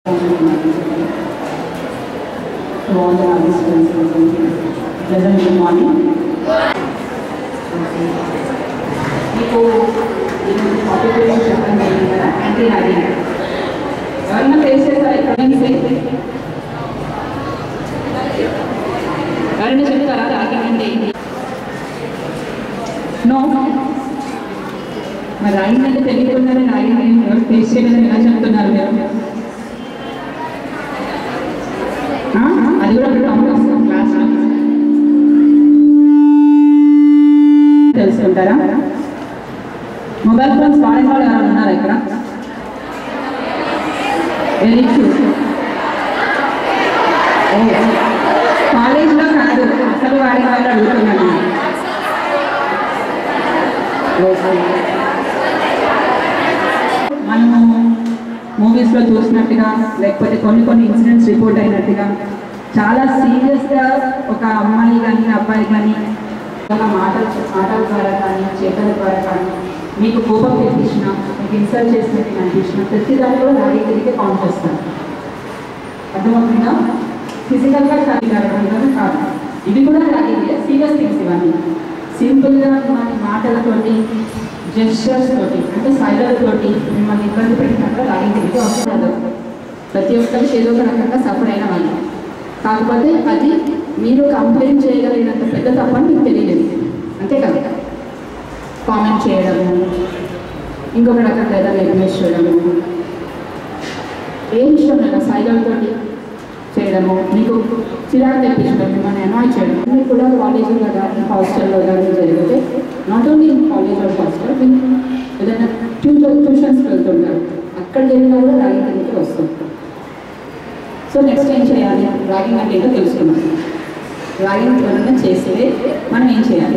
to all the other students present here. Pleasant good morning. మీకు ఈరోజు topic గురించి చెప్పడం జరిగింది కదా యాంటీ ర్యాగింగ్ ఎవరైనా ఫేస్ చేస్తారా ఇక్కడ ఎవరైనా చెప్తారా ర్యాగింగ్ అంటే ఏంటి నో మరి ర్యాగింగ్ అంటే తెలియకుండానే ర్యాగింగ్ అని ఎవరు ఫేస్ చేయలేదని ఎలా చెప్తున్నారు మీరు ఆ? అది కూడా మీరు గమనిస్తాం క్లాస్ తెలుసుకుంటారా మొబైల్ ఫోన్స్ వాడే వాళ్ళు ఎవరైనా ఉన్నారా ఇక్కడ వెరీ క్యూట్ కాలేజ్లో కాదు అసలు వాడే వాళ్ళు అడుగుతున్నాను మనము మూవీస్లో చూసినట్టుగా లేకపోతే కొన్ని కొన్ని ఇన్సిడెంట్స్ రిపోర్ట్ అయినట్టుగా చాలా సీరియస్గా ఒక అమ్మాయి కానీ అబ్బాయి కానీ చాలా మాటల మాటల ద్వారా కానీ చేతల ద్వారా కానీ మీకు కోపం తెప్పించిన మీకు ఇన్సల్ట్ చేసినట్టు అనిపించిన ప్రతి దాన్ని కూడా రాగి తిరిగి కౌంట్ చేస్తారు అర్థమవుతుందా ఫిజికల్గా కానీ జరగడం కాదు ఇవి కూడా రాగింగే సీరియస్ థింగ్స్ ఇవన్నీ సింపుల్గా మన మాటలతోటి జెస్చర్స్ తోటి అంటే సైలర్ తోటి మిమ్మల్ని ఇబ్బంది పెట్టినట్టు రాగింగ్ తిరిగి వస్తున్నారు ప్రతి ఒక్కరికి ఏదో ఒక రకంగా సఫర్ అయిన వాళ్ళు కాకపోతే అది మీరు కంప్లైంట్ చేయగలిగినంత పెద్ద తప్పని మీకు తెలియలేదు అంతే కదా కామెంట్ చేయడము ఇంకొక రకంగా ఏదైనా అడ్వైస్ చేయడము ఏం ఇష్టం లేదా సైలెంట్ తోటి చేయడము మీకు చిరాకు తెప్పించడం మిమ్మల్ని అనాయ్ చేయడం మీకు కూడా కాలేజీలో కానీ హాస్టల్లో కానీ జరిగితే not only in college or hostel మీకు ఏదైనా ట్యూషన్ ట్యూషన్స్కి వెళ్తుంటారు అక్కడ జరిగినా కూడా రాగింగ్ అనేది వస్తుంది సో నెక్స్ట్ ఏం చేయాలి రాగింగ్ అంటే ఏంటో తెలుసుకున్నాం రాగింగ్ ఎవరైనా చేస్తే మనం ఏం చేయాలి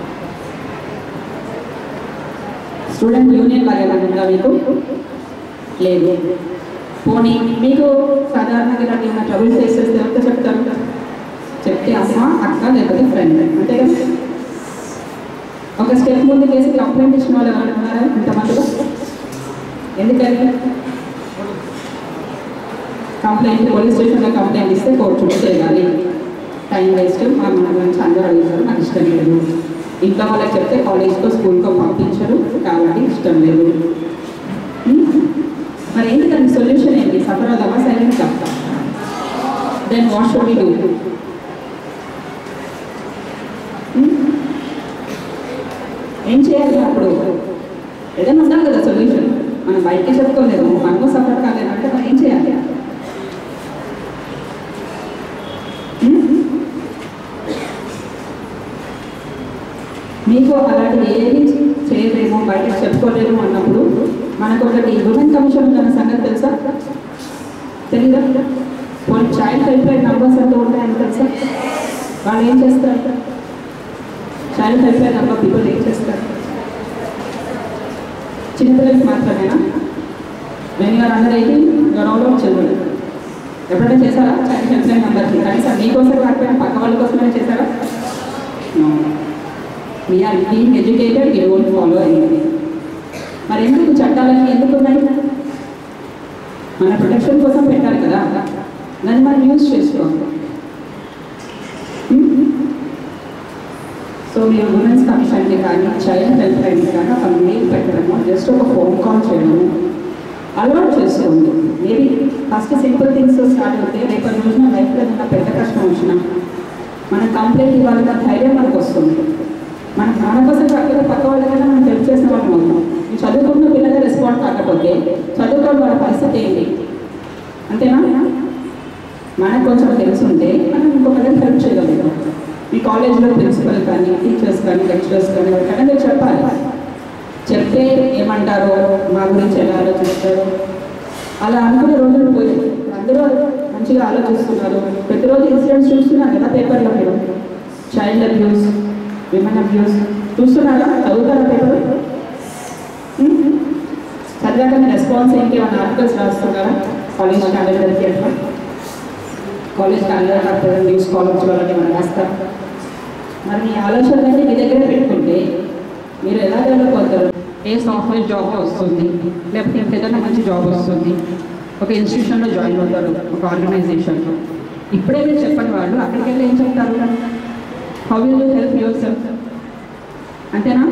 స్టూడెంట్ యూనియన్ లాగా ఏమైనా ఉందా మీకు లేదు పోనీ మీకు సాధారణంగా ఇలాంటి ఏమైనా ట్రబుల్ ఫేస్ చేస్తే ఎవరితో చెప్తారు చెప్తే అమ్మ అక్క లేకపోతే ఫ్రెండ్ అంతే కదా ఒక స్టెప్ ముందు వేసి కంప్లైంట్ ఇచ్చిన వాళ్ళు ఎవరైనా ఉన్నారా ఇంతమందిలో ఎందుకని కంప్లైంట్ పోలీస్ స్టేషన్లో కంప్లైంట్ ఇస్తే కోర్టు చుట్టూ చేయాలి టైం వేస్ట్ మా మన గురించి అందరూ అడుగుతారు నాకు ఇష్టం లేదు ఇంట్లో వాళ్ళకి చెప్తే కాలేజ్కో స్కూల్కో పంపించరు కాబట్టి ఇష్టం లేదు హ్మ్? మరి ఏంటి దానికి సొల్యూషన్ ఏంటి సఫర్ అవుదామా సైలెంట్ చెప్తా then what should we do ఏం చేయాలి అప్పుడు ఏదైనా ఉండాలి కదా సొల్యూషన్ మనం బయటకి చెప్పుకోలేదు మనకు సఫర్ కాలేదు అంటే మనం ఏం చేయాలి హ్మ్? మీకు అలాంటివి ఏది చేయలేము బయటకు చెప్పుకోలేము అన్నప్పుడు మనకు ఒకటి ఉమెన్ కమిషన్ ఉందన్న సంగతి తెలుసా తెలీదా పోనీ చైల్డ్ హెల్ప్ లైన్ నంబర్స్ ఎంత ఉంటాయని తెలుసా వాళ్ళు ఏం చేస్తారు child help line number people ఏం చేస్తారు చిన్నపిల్లలకి మాత్రమేనా when you're under eighteen you're all of children ఎప్పుడైనా చేశారా చైల్డ్ హెల్ప్ లైన్ నంబర్కి కనీసం మీకోసం కాకపోయినా పక్క వాళ్ళ కోసమైనా చేశారా we're being educated you don't follow anything మరి ఎందుకు చట్టాలన్నీ ఎందుకు ఉన్నాయి మన ప్రొటెక్షన్ కోసం పెట్టారు కదా దాన్ని మనం యూజ్ చేసుకోవాలి సో మీరు ఉమెన్స్ కమిషన్కి కానీ చైల్డ్ హెల్ప్ లైన్కి కానీ ఒక మెయిల్ పెట్టడము జస్ట్ ఒక ఫోన్ కాల్ చేయడము అలవాటు చేసుకోండి maybe first simple things start అవుతే రేపటి రోజున లైఫ్లో ఏదైనా పెద్ద కష్టం వచ్చినా మన కంప్లైంట్ ఇవ్వాలన్న ధైర్యం మనకు వస్తుంది మన మన కోసం కాకపోతే పక్క వాళ్ళకైనా మనం హెల్ప్ చేసిన వాళ్ళం అవుతాం ఈ చదువుకున్న పిల్లలే రెస్పాండ్ కాకపోతే చదువుకోవడం వాళ్ళ పరిస్థితి ఏంటి అంతేనా మనకు కొంచెం తెలుసుంటే మనం ఇంకొకరికి హెల్ప్ చేయగలుగుతాం మీ కాలేజ్లో ప్రిన్సిపల్ కానీ టీచర్స్ కానీ లెక్చరర్స్ కానీ ఎవరికైనా మీరు చెప్పాలి చెప్తే ఏమంటారో మా గురించి ఎలా ఆలోచిస్తారో అలా అనుకునే రోజులు పోయి అందరూ మంచిగా ఆలోచిస్తున్నారు ప్రతిరోజు ఇన్సిడెంట్స్ చూస్తున్నారు కదా పేపర్లో మీరు చైల్డ్ అబ్యూస్ విమెన్ అబ్యూస్ చూస్తున్నారా చదువుతారా పేపర్ చదివాక మీ రెస్పాన్స్ ఏంటి ఏమైనా ఆర్టికల్స్ రాస్తున్నారా కాలేజ్ క్యాలెండర్కి అట్లా కాలేజ్ క్యాలెండర్ కాకపోతే న్యూస్ కాలేజ్ వాళ్ళని ఏమైనా రాస్తారు మరి మీ ఆలోచనలన్నీ మీ దగ్గర పెట్టుకుంటే మీరు ఎలా డెవలప్ అవుతారు ఏ సాఫ్ట్వేర్ జాబ్ వస్తుంది లేకపోతే ఇంకేదైనా మంచి జాబ్ వస్తుంది ఒక ఇన్స్టిట్యూషన్లో జాయిన్ అవుతారు ఒక ఆర్గనైజేషన్లో ఇప్పుడే మీరు చెప్పండి వాళ్ళు అక్కడికి వెళ్ళి ఏం చెప్తారు how will you help yourself అంతేనా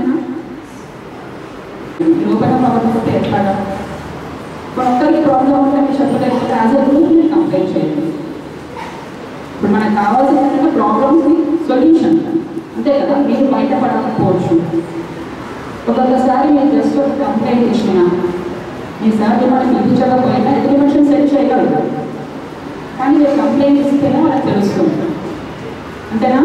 లోపల ప్రవర్తిస్తే ఎట్లాగా ఒక్కరికి ప్రాబ్లం ఉంటే మీరు చెప్పలేకపోతే యాజ్ అ గ్రూప్ మీరు కంప్లైంట్ చేయండి ఇప్పుడు మనకు కావాల్సిన ప్రాబ్లమ్స్కి సొల్యూషన్ అంతే కదా మీరు బయటపడకపోవచ్చు ఒక్కొక్కసారి మీరు జస్ట్ ఒక కంప్లైంట్ ఇచ్చినా మీ సార్ మిమ్మల్ని పిలిపించకపోయినా ఎగ్రిమెంట్ సెట్ చేయగలరు కానీ మీరు కంప్లైంట్ ఇస్తేనే వాళ్ళకి తెలుస్తుంది అంతేనా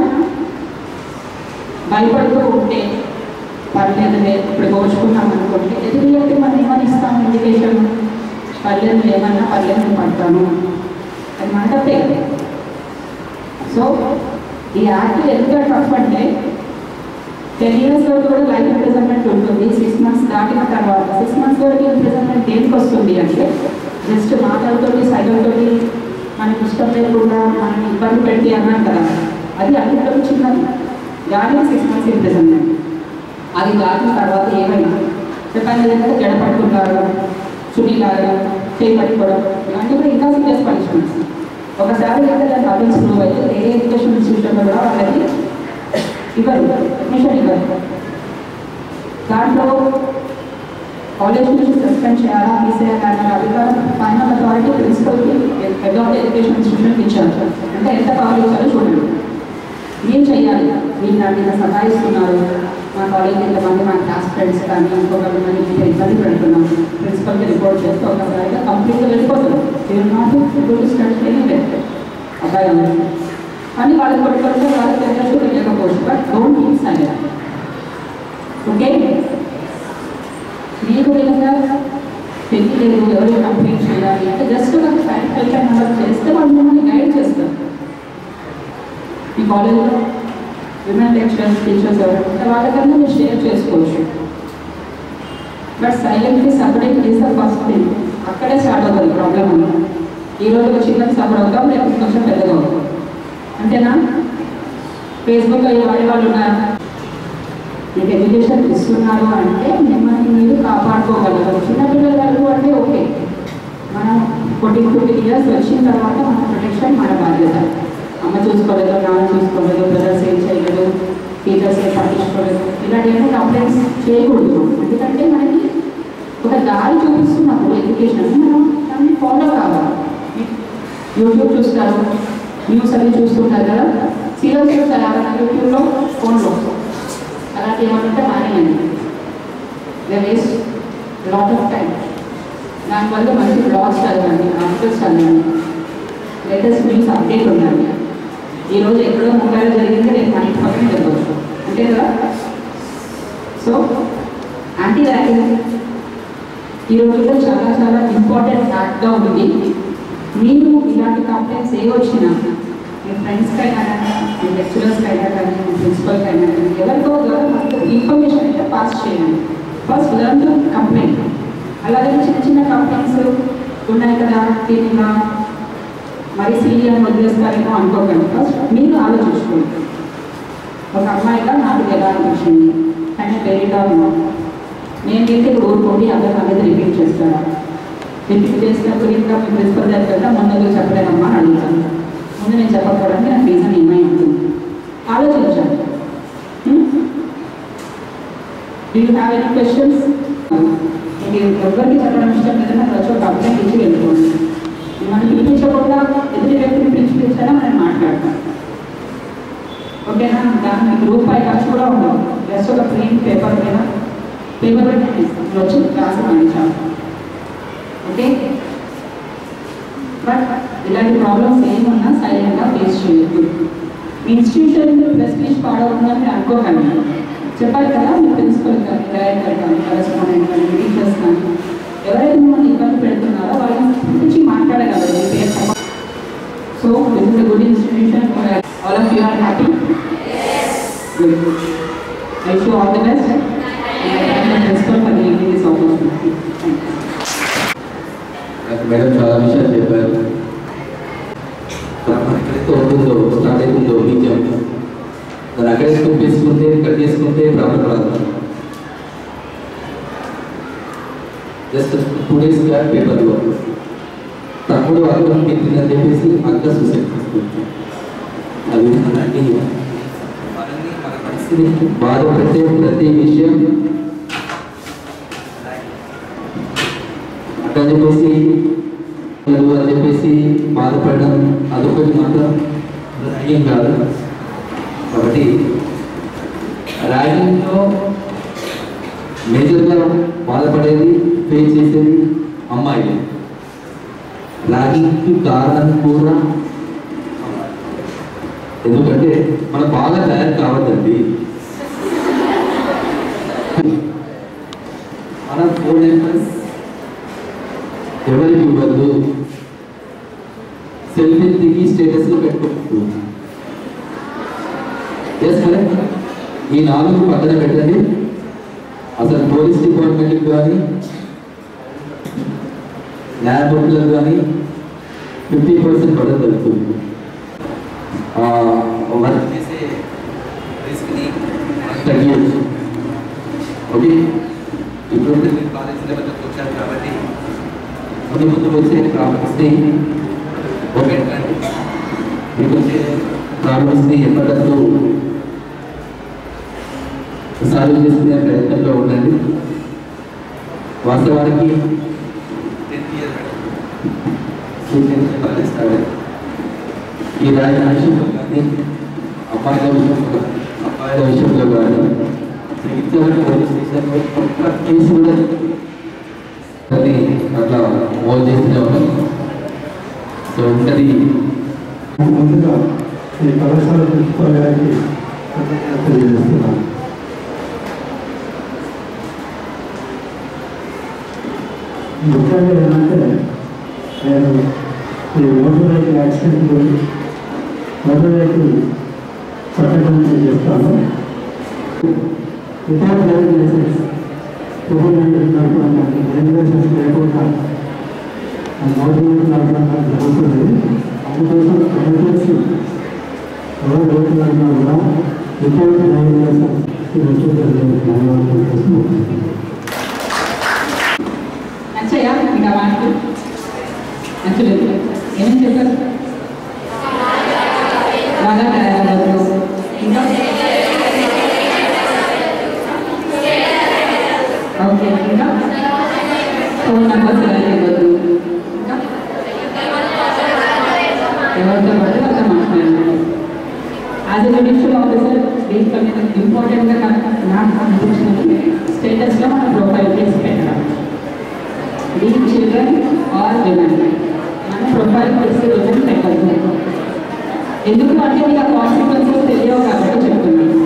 భయపడుతూ ఉంటే పర్లేదులే ఇప్పుడు కోచుకున్నాం అనుకోండి ఎదురు వ్యక్తి మనం ఏమని ఇస్తాం ఇండికేషన్ పర్లేదు ఏమన్నా పర్లేదు నేను పడతాను అది మాట తప్పే కదా సో ఈ యాక్ట్ ఎంత టఫ్ అంటే టెన్ ఇయర్స్ వరకు కూడా లైఫ్ ఇంప్రిజన్మెంట్ ఉంటుంది సిక్స్ మంత్స్ దాటిన తర్వాత సిక్స్ మంత్స్ వరకు ఇంప్రిజన్మెంట్ దేనికి వస్తుంది అంటే జస్ట్ మాటలతోటి సైలతోటి మనకి ఇష్టం లేకుండా మనం ఇబ్బంది పెట్టి అన్నాం కదా అది అన్నింటిలో చిన్నది దానికి సిక్స్ మంత్స్ ఇంప్రిజన్మెంట్ అది దాటిన తర్వాత ఏమైనా చెప్పాను ఏంటంటే జడ పట్టుకుంటారు చున్నీలాగా చేయి పట్టుకోవడం ఇలాంటివి కూడా ఇంకా సీరియస్ పనిష్మెంట్స్ ఒకసారి ఏంటంటే ప్రాబ్లమ్స్ ప్రూవ్ అయితే ఏ ఎడ్యుకేషన్ ఇన్స్టిట్యూషన్లో కూడా వాళ్ళకి ఇవ్వరు మిషన్ ఇవ్వరు దాంట్లో కాలేజ్ నుంచి సస్పెండ్ చేయాలా తీసేయాలా అనే అధికారం ఫైనల్ అథారిటీ ప్రిన్సిపల్కి హెడ్ ఆఫ్ ఎడ్యుకేషన్ ఇన్స్టిట్యూషన్కి ఇచ్చారు అంటే ఎంత కవర్ ఇచ్చారో చూడండి ఏం చేయాలి మీరు నా మీద సతాయిస్తున్నారు మా కాలేజ్ ఇంతమంది మా క్లాస్ ఫ్రెండ్స్ కానీ ఇంకొకరి మంది మీద ఇబ్బంది పెడుతున్నాం ప్రిన్సిపల్కి రిపోర్ట్ చేస్తే ఒకసారిగా కంప్లీట్గా వెళ్ళిపోతుంది మీరు నాట్ గుడ్ స్టడీ లేదు అబ్బాయి అందరూ కానీ వాళ్ళకి పట్టుకుంటే వాళ్ళకి తెలియచ్చు తెలియకపోవచ్చు but don't keep silent okay మీకు విధంగా తెలియలేదు ఎవరు కంప్లీట్ చేయాలి అంటే జస్ట్ ఒక హెల్ప్ నెంబర్ చేస్తే వాళ్ళు మిమ్మల్ని గైడ్ చేస్తారు మీ కాలేజ్లో విమెన్ లెక్చరర్స్ టీచర్స్ ఎవరు ఉంటే వాళ్ళకన్నా మీరు షేర్ చేసుకోవచ్చు but silently separate is the first thing అక్కడే స్టార్ట్ అవుతుంది ప్రాబ్లం అని ఈ రోజు ఒక చిన్నది సఫర్ అవుతాం లేకపోతే కొంచెం పెద్దగా అవుతాం అంతేనా ఫేస్బుక్లో ఏ వాడే వాళ్ళు ఉన్నారు మీకు ఎడ్యుకేషన్ ఇస్తున్నారు అంటే మిమ్మల్ని మీరు కాపాడుకోగలరు చిన్నపిల్లల వరకు అంటే ఓకే మనం ఫోర్టీన్ ఫిఫ్టీన్ ఇయర్స్ వచ్చిన తర్వాత మన ప్రొటెక్షన్ మన బాధ్యత అమ్మ చూసుకోలేదు నాన్న చూసుకోలేదు బ్రదర్స్ ఏం చేయలేదు టీచర్స్ ఏం పట్టించుకోలేదు ఇలాంటివన్నీ కంప్లైంట్స్ చేయకూడదు ఎందుకంటే మనకి ఒక దారి చూపిస్తున్నప్పుడు ఎడ్యుకేషన్ మనం దాన్ని ఫాలో కావాలి యూట్యూబ్ చూస్తారు న్యూస్ అవి చూస్తుంటారు కదా సీరియల్స్ చూస్తారు ఎవరైనా యూట్యూబ్లో ఫోన్లో అలాంటి ఏమంటే మానేయండి the waste lot of time దానివల్ల మంచి బ్లాగ్స్ చదవండి ఆర్టికల్స్ చదవండి లేటెస్ట్ న్యూస్ అప్డేట్ ఉండాలి ఈరోజు ఎక్కడో ముంబైలో జరిగింది రేపు మన ఇంటి పక్కన జరగవచ్చు అంతే కదా సో యాంటీ ర్యాగింగ్ ఈ రోజుల్లో చాలా చాలా ఇంపార్టెంట్ యాక్ట్గా ఉంది మీరు ఇలాంటి కంప్లైంట్స్ ఏ వచ్చినా మీ ఫ్రెండ్స్కి అయినా కానీ మీ లెక్చరర్స్కి అయినా కానీ మీ ప్రిన్సిపల్కి అయినా కానీ ఎవరికో ద్వారా మనకు ఇన్ఫర్మేషన్ అయితే పాస్ చేయండి ఫస్ట్ లెర్న్ టు కంప్లైంట్ అలాగే చిన్న చిన్న కంప్లైంట్స్ ఉన్నాయి కదా దీనిగా మరి సీనియర్ వదిలేస్తారేమో అనుకోకండి ఫస్ట్ మీరు ఆలోచించుకోండి ఒక అమ్మాయిగా నాకు ఎలా అనిపించింది కానీ పేరుగా ఉన్నాం నేను అయితే ఇప్పుడు ఊరుకోండి అందరూ అనేది రిపీట్ చేస్తారా రిపీట్ చేసినప్పుడు ఇంకా మీ ప్రిన్సిపల్ దగ్గర కదా ముందు చెప్పలేదమ్మా అని అడుగుతాను ముందు నేను చెప్పకపోవడానికి నాకు రీజన్ ఏమై ఉంటుంది ఆలోచించాలి do you have any questions మీరు ఎవరికి చెప్పడం ఇష్టం లేదని నాకు వచ్చి ఒక కంప్లైంట్ ఇచ్చి వెళ్ళిపోండి మనం పిలిపించకుండా ఎదుటి వ్యక్తిని పిలిపించాలా మనం మాట్లాడతాం ఓకేనా దానికి రూపాయి ఖర్చు కూడా ఉండదు జస్ట్ ఒక ప్లేన్ పేపర్ మీద పేపర్ మీద ఇస్తాం వచ్చి రాసి పండించాలి ఓకే బట్ ఇలాంటి ప్రాబ్లమ్స్ ఏమున్నా సైలెంట్గా ఫేస్ చేయొద్దు మీ ఇన్స్టిట్యూషన్ ప్రెస్టీజ్ పాడవుతుందని మీరు అనుకోకండి చెప్పాలి కదా మీ ప్రిన్సిపల్ కానీ డైరెక్టర్ కానీ కరెస్పాండెంట్ కానీ టీచర్స్ కానీ ఎవరైతే మిమ్మల్ని ఇబ్బంది పెడుతున్నారో వాళ్ళని గురించి మాట్లాడగలరు మీ పేరు చెప్ప so this is good institution all of you are happy good I wish all the best principal for giving this opportunity thank you నాకు మేడం చాలా విషయాలు చెప్పారు ఎక్కడైతే ఉంటుందో స్టార్ట్ అవుతుందో బీజం దాన్ని అక్కడే స్కూప్ చేసుకుంటే కట్ చేసుకుంటే ప్రాబ్లం రాదు జస్ట్ టూ డేస్ బ్యాక్ పేపర్లో తమ్ముడు అక్కను తిట్టిందని చెప్పేసి అక్క సూసైడ్ చేసుకుంటాం అది అలాంటి మనల్ని మన పరిస్థితిని బాధపెట్టే ప్రతి విషయం అట్లా చెప్పేసి లేదు అని చెప్పేసి బాధపడడం అదొకటి మాత్రం ర్యాగింగ్ కాదు కాబట్టి ర్యాగింగ్లో మేజర్గా బాధపడేది ఫేస్ చేసేది అమ్మాయిలు ర్యాగింగ్కి కారణం కూడా ఎందుకంటే మనం బాగా తయారు కావద్దండి మన ఫోన్ నెంబర్స్ ఎవరికి ఇవ్వద్దు సెల్ఫీ దిగి స్టేటస్లో పెట్టుకోవద్దు ఎస్ కరెక్ట్ ఈ నాలుగు పక్కన పెట్టండి అసలు పోలీస్ డిపార్ట్మెంట్కి కానీ ల్యాబొరేటరీలకు కానీ ఫిఫ్టీ పర్సెంట్ పడదు జరుగుతుంది వర్క్ చేసే రిస్క్ని తగ్గించు ఓకే ఇప్పుడు మీరు కాలేజ్ లెవెల్కి వచ్చారు కాబట్టి ముందు ముందు వచ్చే ప్రాబ్లమ్స్ని ఓకే మీకు వచ్చే ప్రాబ్లమ్స్ని ఎప్పటికప్పుడు సాల్వ్ చేసుకునే ప్రయత్నంలో ఉండండి వాస్తవానికి టెన్త్ ఇయర్ ఈ రాజు విషయంలో కానీ అమ్మాయిల విషయంలో అబ్బాయిల విషయంలో కానీ జగిత్యాల పోలీస్ స్టేషన్లో ఒక్క కేసు కూడా అది అట్లా మోల్ చేస్తూనే ఉన్నాం సో ఉంటుంది ముందుగా ఈ కళాశాల ప్రిన్సిపల్ గారికి కృతజ్ఞతలు తెలియజేస్తున్నాను ముఖ్యంగా ఏంటంటే నేను ఈ మోటార్ వెహికల్ యాక్సిడెంట్ గురించి మోటార్ వెహికల్ చట్టం గురించి చెప్తాను without driving licence covid nineteen తరఫున మనకి డ్రైవింగ్ లైసెన్స్ లేకుండా మోటార్ వెహికల్ నడపడం జరుగుతుంది అందుకోసం ఎమర్జెన్సీ ఎవరు వెహికల్ అన్నా కూడా వితౌట్ డ్రైవింగ్ లైసెన్స్ వచ్చేది నచ్చయా ఇంకా మాటలు నచ్చలేదు ఏమని చెప్పారు బాగా తయారవ్వదు ఇంకా ఓకే ఇంకా ఫోన్ నెంబర్స్ ఎలా ఇవ్వదు ఇంకా ఎవరితో పడితే వాళ్ళతో మాట్లాడండి యాజ్ ఎ జుడిషియల్ ఆఫీసర్ దీంట్లో మీద ఇంపార్టెంట్గా నాకు అనిపించినది స్టేటస్లో మన ప్రొఫైల్ చేసి పెట్టడం బీ చిల్డ్రన్ ఆర్ విమెన్ మన ప్రొఫైల్ చేసి విమెన్ పెట్టద్దు ఎందుకు అంటే మీకు ఆ కాన్సిక్వెన్సెస్ తెలియవు కాబట్టి చెప్తున్నాను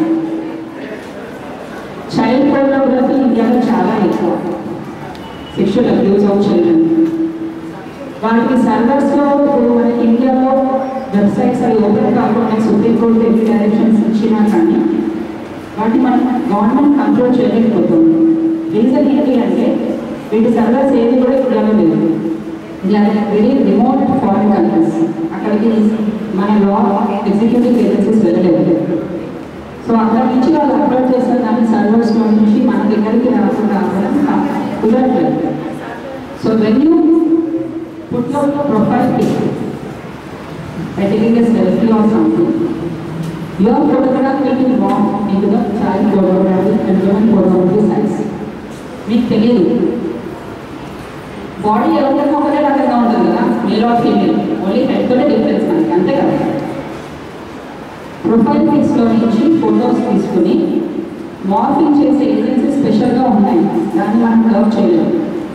చైల్డ్ పోర్నోగ్రఫీ ఇండియాలో చాలా ఎక్కువ సెక్షువల్ అబ్యూస్ ఆఫ్ చిల్డ్రన్ వాటికి సర్వర్స్లో ఇప్పుడు మనకి ఇండియాలో వెబ్సైట్స్ అవి ఓపెన్ కాకుండా సుప్రీంకోర్టు ఎన్ని డైరెక్షన్స్ ఇచ్చినా కానీ వాటిని మనం గవర్నమెంట్ కంట్రోల్ చేయలేకపోతుంది రీజన్ ఏంటి అంటే వీటి సర్వర్స్ ఏది కూడా ఇండియాలో లేదు వెరీ రిమోట్ ఫారిన్ కంట్రీస్ అక్కడికి మన లా ఎగ్జిక్యూటివ్ ఏజెన్సీస్ వెళ్ళలేదు సో అక్కడ నుంచి వాళ్ళు అప్లోడ్ చేసిన దాని సర్వర్స్ నుంచి మన దగ్గరికి రాకుండా అవ్వడం కుదరట్లేదు so when you put your profile pic by taking a selfie or something, your photograph will be wrong into the child pornography and women pornography sites. మీకు తెలియదు బాడీ ఎవరికైనా ఒకటే రకంగా ఉంటుంది కదా మేల్ ఆర్ ఫీమేల్ ఓన్లీ హెడ్తోనే difference మనకి అంతే కదా ప్రొఫైల్ పిక్స్లో నుంచి ఫొటోస్ తీసుకుని మార్ఫింగ్ చేసే ఏజెన్సీ స్పెషల్గా ఉన్నాయి దాన్ని మనం కవర్ చేయలేము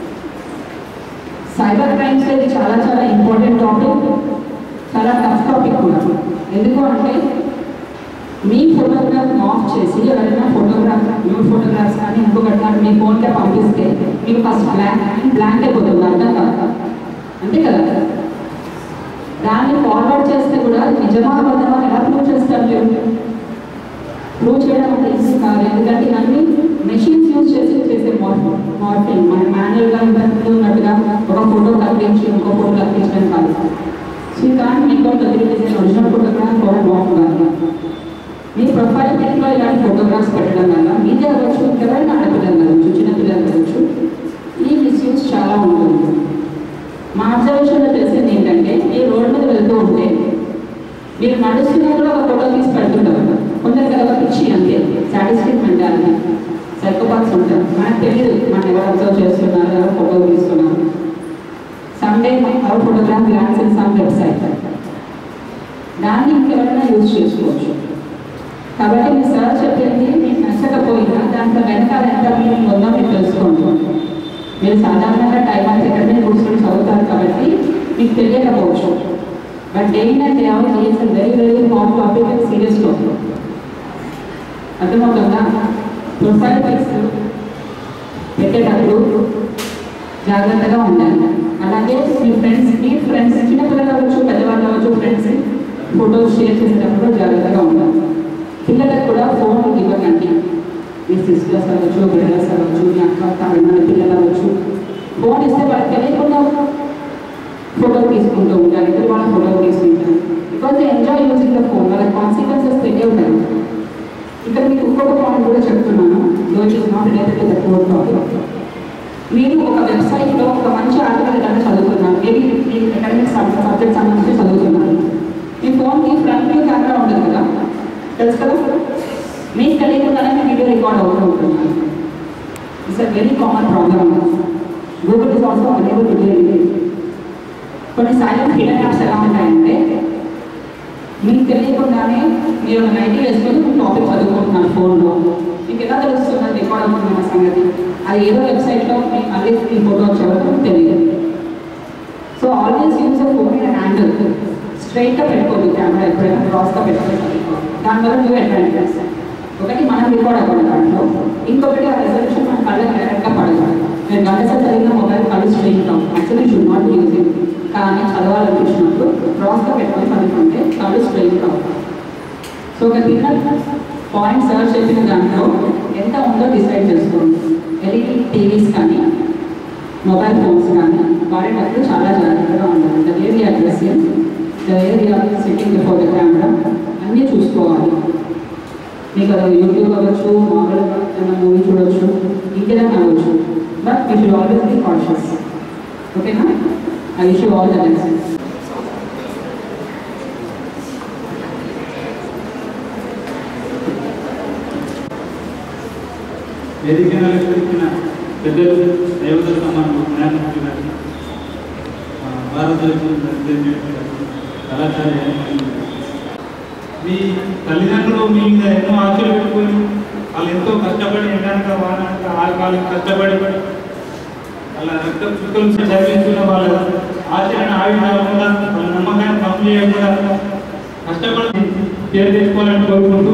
సైబర్ క్రైమ్స్ ఇది చాలా చాలా ఇంపార్టెంట్ టాపిక్ చాలా టఫ్ టాపిక్ కూడా ఎందుకు అంటే మీ ఫోటోగ్రాఫ్ ఆఫ్ చేసి ఎవరైనా ఫోటోగ్రాఫ్ న్యూడ్ ఫోటోగ్రాఫ్స్ కానీ ఇంకొకటి కానీ మీ ఫోన్కే పంపిస్తే మీకు ఫస్ట్ బ్లాంక్ బ్లాంక్ అయిపోతుంది అర్థం కాదు అంతే కదా దాన్ని ఫార్వర్డ్ చేస్తే కూడా అది నిజమా అబద్ధమా ఎలా ప్రూవ్ చేస్తారు మీరు ప్రూవ్ చేయడం అంటే ఈజీ కాదు ఎందుకంటే ఇవన్నీ మెషిన్స్ యూజ్ చేసి చేసే మార్ఫింగ్ మార్ఫింగ్ మన మాన్యువల్గా ఇంతకుముందు ఉన్నట్టుగా ఒక ఫోటో కప్పించి ఇంకో ఫోటో కప్పించడం కాదు సో ఈ కానీ మీకు తెలియజేసే ఒరిజినల్ ఫోటోగ్రాఫ్ ఫోటో బాగుండాలి మీ ప్రొఫైల్ పిక్లో ఇలాంటి ఫోటోగ్రాఫ్స్ పెట్టడం వల్ల మీదే అవ్వచ్చు ఇంకెవరైనా ఆడపిల్లలు కావచ్చు చిన్న పిల్లలు కావచ్చు ఈ మిస్యూజ్ చాలా ఉంటుంది మా అబ్జర్వేషన్లో తెలిసింది ఏంటంటే మీరు రోడ్డు మీద వెళ్తూ ఉంటే మీరు నడుస్తున్నా కూడా ఒక ఫోటో తీసి పెడుతుంటారు కొందరికి అది ఒక పిచ్చి అంతే సాటిస్ఫిక్ మెంటాలిటీ సైకోపాత్స్ ఉంటారు మనకు తెలియదు మనం ఎవరు అబ్జర్వ్ చేస్తున్నారు ఎవరు ఫోటో తీస్తున్నారు Sunday our photograph glance in some website దాన్ని ఇంకెవరైనా యూజ్ చేసుకోవచ్చు కాబట్టి మీ సార్ చెప్పింది మీకు నచ్చకపోయినా దాంట్లో వెనకాల ఎంత మీనింగ్ ఉందో మీకు తెలుసుకోండి మీరు సాధారణంగా టైం అంతా ఎక్కడనే కూర్చొని చదువుతారు కాబట్టి మీకు తెలియకపోవచ్చు but day in and day out is very very hot topic and serious topic అర్థమవుతుందా ప్రొఫైల్ పిక్స్ పెట్టేటప్పుడు జాగ్రత్తగా ఉండాలి అలాగే మీ ఫ్రెండ్స్ మీ ఫ్రెండ్స్ చిన్నపిల్లలు అవ్వచ్చు పెద్దవాళ్ళు అవ్వచ్చు ఫ్రెండ్స్ ఫోటోస్ షేర్ చేసేటప్పుడు జాగ్రత్తగా ఉండాలి పిల్లలకు కూడా ఫోన్ ఇవ్వకండి మీ సిస్టర్స్ అవ్వచ్చు బ్రదర్స్ అవ్వచ్చు మీ అక్క తమిళ పిల్లలు అవ్వచ్చు ఫోన్ ఇస్తే వాళ్ళకి తెలియకుండా ఫోటో తీసుకుంటూ ఉంటారు ఇద్దరు వాళ్ళ ఫోటో తీసుకుంటారు because enjoy using the phone వాళ్ళ కాన్సిక్వెన్సెస్ తెలియవు ఇక్కడ మీకు ఇంకొక పాయింట్ కూడా చెప్తున్నాను that is not related to the core topic మీరు ఒక వెబ్సైట్లో ఒక మంచి ఆర్టికల్ ఏదైనా చదువుతున్నారు మేబీ మీ అకాడమిక్ సబ్జెక్ట్ సంబంధించి చదువుతున్నారు మీ ఫోన్కి ఫ్రంట్ వ్యూ కెమెరా ఉంటుంది కదా తెలుసు కదా మీకు తెలియకుండానే మీ వీడియో రికార్డ్ అవుతూ ఉంటుంది it's a very common problem Google is also unable to do కొన్ని సైలెంట్ హిడెన్ యాప్స్ ఎలా ఉంటాయంటే మీకు తెలియకుండానే మీరు నైట్ వేసుకొని టాపిక్ చదువుకుంటున్నారు ఫోన్లో మీకు ఎలా తెలుస్తున్నది రికార్డ్ అవుతున్న సంగతి అది ఏదో వెబ్సైట్లో మీకు మళ్ళీ ఈ ఫోటో వచ్చేవరకు తెలియదు so always use a phone in handle స్ట్రైట్గా పెట్టుకోండి కెమెరా ఎప్పుడైనా క్రాస్గా పెట్టుకోండి దానివల్ల టూ అడ్వాంటేజెస్ ఒకటి మనం రికార్డ్ అవ్వడం దాంట్లో ఇంకొకటి ఆ రెజల్యూషన్ మన కళ్ళకి డైరెక్ట్గా పడదు నేను గంట సేపు చదివిన మొబైల్ కళ్ళు స్ట్రెయిన్ కావు actually should not use it కానీ చదవాలనిపించినప్పుడు క్రాస్గా పెట్టుకొని చదువుకుంటే కళ్ళు స్ట్రెయిన్ కావు సో ఒక చిన్న పాయింట్ సర్చ్ చేసిన దాంట్లో ఎంత ఉందో డిసైడ్ చేసుకోండి ఎల్ఈడి టీవీస్ కానీ మొబైల్ ఫోన్స్ కానీ వాడేటప్పుడు చాలా జాగ్రత్తగా ఉండాలి the way we addressing the way we are sitting before the camera అన్నీ చూసుకోవాలి మీకు అది యూట్యూబ్ అవ్వచ్చు మామూలుగా ఏమైనా మూవీ చూడొచ్చు ఇంకేదైనా అవ్వచ్చు but we should always be conscious ఓకేనా I wish you all the best వేదిక ఇచ్చిన పెద్దలు దేవతల సమానం జ్ఞానమూర్తి గారికి ఆ, భారతదేశం ప్రెసిడెంట్ గారికి, కళాచార్య గారికి, మీ తల్లిదండ్రులు మీ మీద ఎన్నో ఆశలు పెట్టుకొని వాళ్ళు ఎంతో కష్టపడి ఎండనక వానక ఆకాలకు కష్టపడి వాళ్ళ రక్త చుక్కలు చదివించుకున్న వాళ్ళ ఆచరణ ఆవిడకుండా వాళ్ళ నమ్మకాన్ని పని చేయకుండా కష్టపడి పేరు తెచ్చుకోవాలని కోరుకుంటున్నాను